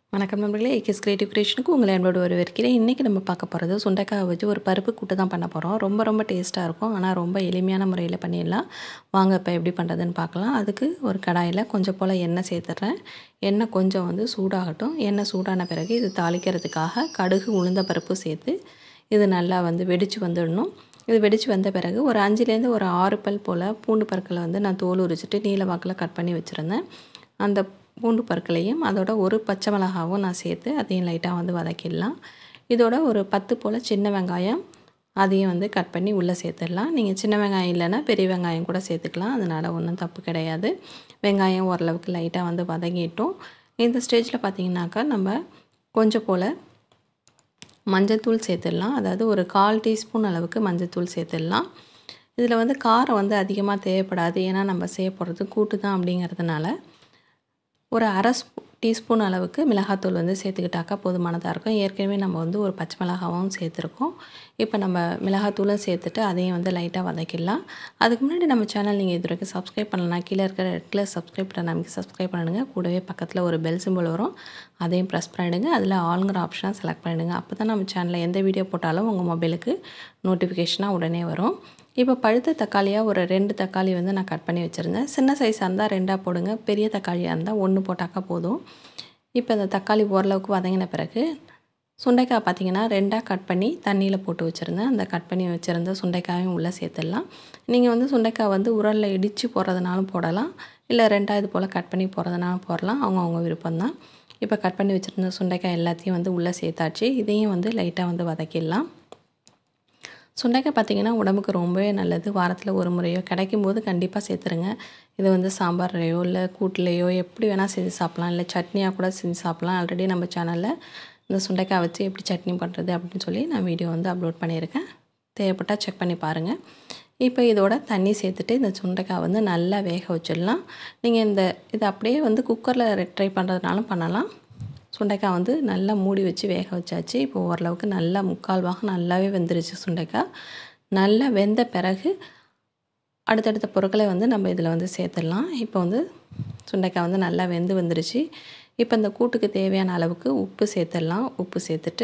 வணக்கம் நண்பர்களே ஏகேஸ் கிரியேட்டிவ் கிரியேஷனுக்கு உங்களை அன்போடு வரவேற்கிறேன் இன்றைக்கி நம்ம பார்க்க போகிறது சுண்டைக்காய் வச்சு ஒரு பருப்பு கூட்டு தான் பண்ண போகிறோம் ரொம்ப ரொம்ப டேஸ்ட்டாக இருக்கும் ஆனால் ரொம்ப எளிமையான முறையில் பண்ணிடலாம் வாங்க இப்போ எப்படி பண்ணுறதுன்னு பார்க்கலாம் அதுக்கு ஒரு கடாயில் கொஞ்சம் போல் எண்ணெய் சேர்த்துட்றேன் எண்ணெய் கொஞ்சம் வந்து சூடாகட்டும் எண்ணெய் சூடான பிறகு இது தாளிக்கிறதுக்காக கடுகு உளுந்த பருப்பு சேர்த்து இது நல்லா வந்து வெடித்து வந்துடணும் இது வெடித்து வந்த பிறகு ஒரு அஞ்சுலேருந்து ஒரு ஆறு பல் போல் பூண்டு பற்களை வந்து நான் தோல் உரிச்சிட்டு நீல வாக்கில் கட் பண்ணி வச்சுருந்தேன் அந்த பூண்டு பற்களையும் அதோட ஒரு பச்சை மிளகாவும் நான் சேர்த்து அதையும் லைட்டாக வந்து வதக்கிடலாம் இதோட ஒரு பத்து போல் சின்ன வெங்காயம் அதையும் வந்து கட் பண்ணி உள்ளே சேர்த்துடலாம் நீங்கள் சின்ன வெங்காயம் இல்லைன்னா பெரிய வெங்காயம் கூட சேர்த்துக்கலாம் அதனால் ஒன்றும் தப்பு கிடையாது வெங்காயம் ஓரளவுக்கு லைட்டாக வந்து வதங்கிட்டோம் இந்த ஸ்டேஜில் பார்த்திங்கனாக்கா நம்ம கொஞ்சம் போல் மஞ்சத்தூள் சேர்த்துடலாம் அதாவது ஒரு கால் டீஸ்பூன் அளவுக்கு மஞ்சத்தூள் சேர்த்துடலாம் இதில் வந்து காரம் வந்து அதிகமாக தேவைப்படாது ஏன்னா நம்ம செய்ய போகிறது கூட்டு தான் அப்படிங்கிறதுனால ஒரு அரை ஸ்பூ டீஸ்பூன் அளவுக்கு மிளகாத்தூள் வந்து சேர்த்துக்கிட்டாக்கா போதுமானதாக இருக்கும் ஏற்கனவே நம்ம வந்து ஒரு பச்சை மிளகாவும் சேர்த்துருக்கோம் இப்போ நம்ம மிளகாத்தூளும் சேர்த்துட்டு அதையும் வந்து லைட்டாக வதக்கிடலாம் அதுக்கு முன்னாடி நம்ம சேனல் நீங்கள் இது வரைக்கும் சப்ஸ்கிரைப் பண்ணலாம் கீழே இருக்கிற ரெட்டில் சப்ஸ்கிரைப் பண்ண நமக்கு சப்ஸ்கிரைப் பண்ணிடுங்க கூடவே பக்கத்தில் ஒரு பெல் சிம்பிள் வரும் அதையும் ப்ரெஸ் பண்ணிவிடுங்க அதில் ஆளுங்கிற ஆப்ஷனாக செலக்ட் பண்ணிவிடுங்க அப்போ தான் நம்ம சேனலில் எந்த வீடியோ போட்டாலும் உங்கள் மொபைலுக்கு நோட்டிஃபிகேஷனாக உடனே வரும் இப்போ பழுத்த தக்காளியாக ஒரு ரெண்டு தக்காளி வந்து நான் கட் பண்ணி வச்சுருந்தேன் சின்ன சைஸாக இருந்தால் ரெண்டாக போடுங்க பெரிய தக்காளியாக இருந்தால் ஒன்று போட்டாக்கா போதும் இப்போ இந்த தக்காளி ஓரளவுக்கு வதங்கின பிறகு சுண்டைக்காய் பார்த்திங்கன்னா ரெண்டாக கட் பண்ணி தண்ணியில் போட்டு வச்சுருந்தேன் அந்த கட் பண்ணி வச்சுருந்த சுண்டைக்காயும் உள்ளே சேர்த்துடலாம் நீங்கள் வந்து சுண்டைக்காய் வந்து உரலில் இடித்து போடுறதுனாலும் போடலாம் இல்லை ரெண்டாக இது போல் கட் பண்ணி போடுறதுனாலும் போடலாம் அவங்கவுங்க விருப்பம்தான் இப்போ கட் பண்ணி வச்சுருந்த சுண்டைக்காய் எல்லாத்தையும் வந்து உள்ளே சேர்த்தாச்சு இதையும் வந்து லைட்டாக வந்து வதக்கிடலாம் சுண்டைக்காய் பார்த்திங்கன்னா உடம்புக்கு ரொம்பவே நல்லது வாரத்தில் ஒரு முறையோ கிடைக்கும் போது கண்டிப்பாக சேர்த்துருங்க இது வந்து சாம்பார்லையோ இல்லை கூட்டுலையோ எப்படி வேணால் செஞ்சு சாப்பிட்லாம் இல்லை சட்னியாக கூட செஞ்சு சாப்பிட்லாம் ஆல்ரெடி நம்ம சேனலில் இந்த சுண்டைக்காய் வச்சு எப்படி சட்னி பண்ணுறது அப்படின்னு சொல்லி நான் வீடியோ வந்து அப்லோட் பண்ணியிருக்கேன் தேவைப்பட்டால் செக் பண்ணி பாருங்கள் இப்போ இதோட தண்ணி சேர்த்துட்டு இந்த சுண்டைக்காய் வந்து நல்லா வேக வச்சிடலாம் நீங்கள் இந்த இதை அப்படியே வந்து குக்கரில் ட்ரை பண்ணுறதுனாலும் பண்ணலாம் சுண்டைக்காய் வந்து நல்லா மூடி வச்சு வேக வச்சாச்சு இப்போ ஓரளவுக்கு நல்லா முக்கால் பாகம் நல்லாவே வெந்துருச்சு சுண்டைக்காய் நல்லா வெந்த பிறகு அடுத்தடுத்த பொருட்களை வந்து நம்ம இதில் வந்து சேர்த்துடலாம் இப்போ வந்து சுண்டைக்காய் வந்து நல்லா வெந்து வந்துருச்சு இப்போ இந்த கூட்டுக்கு தேவையான அளவுக்கு உப்பு சேர்த்துடலாம் உப்பு சேர்த்துட்டு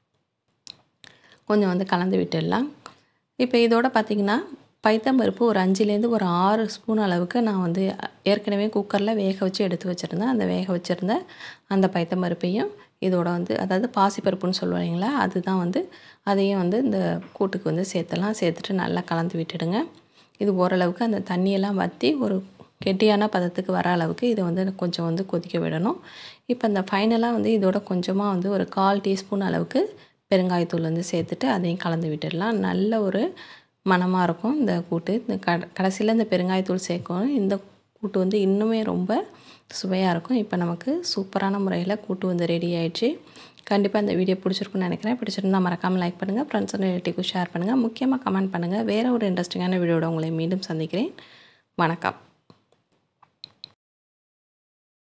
கொஞ்சம் வந்து கலந்து விட்டுடலாம் இப்போ இதோட பார்த்திங்கன்னா பைத்தம்பருப்பு ஒரு அஞ்சுலேருந்து ஒரு ஆறு ஸ்பூன் அளவுக்கு நான் வந்து ஏற்கனவே குக்கரில் வேக வச்சு எடுத்து வச்சுருந்தேன் அந்த வேக வச்சுருந்த அந்த பைத்தம்பருப்பையும் இதோட வந்து அதாவது பாசிப்பருப்புன்னு சொல்லுவாங்களா அதுதான் வந்து அதையும் வந்து இந்த கூட்டுக்கு வந்து சேர்த்தலாம் சேர்த்துட்டு நல்லா கலந்து விட்டுடுங்க இது ஓரளவுக்கு அந்த தண்ணியெல்லாம் வற்றி ஒரு கெட்டியான பதத்துக்கு வர அளவுக்கு இதை வந்து கொஞ்சம் வந்து கொதிக்க விடணும் இப்போ இந்த ஃபைனலாக வந்து இதோட கொஞ்சமாக வந்து ஒரு கால் டீஸ்பூன் அளவுக்கு பெருங்காயத்தூள் வந்து சேர்த்துட்டு அதையும் கலந்து விட்டுடலாம் நல்ல ஒரு மணமாக இருக்கும் இந்த கூட்டு இந்த க கடைசியில் இந்த பெருங்காயத்தூள் சேர்க்கணும் இந்த கூட்டு வந்து இன்னுமே ரொம்ப சுவையாக இருக்கும் இப்போ நமக்கு சூப்பரான முறையில் கூட்டு வந்து ரெடி ஆயிடுச்சு கண்டிப்பாக இந்த வீடியோ பிடிச்சிருக்குன்னு நினைக்கிறேன் பிடிச்சிருந்தால் மறக்காமல் லைக் பண்ணுங்கள் ஃப்ரெண்ட்ஸ் அண்ட் ரிலேட்டிவ்க்கு ஷேர் பண்ணுங்கள் முக்கியமாக கமெண்ட் பண்ணுங்கள் வேறு ஒரு இன்ட்ரெஸ்டிங்கான வீடியோட உங்களை மீண்டும் சந்திக்கிறேன் வணக்கம்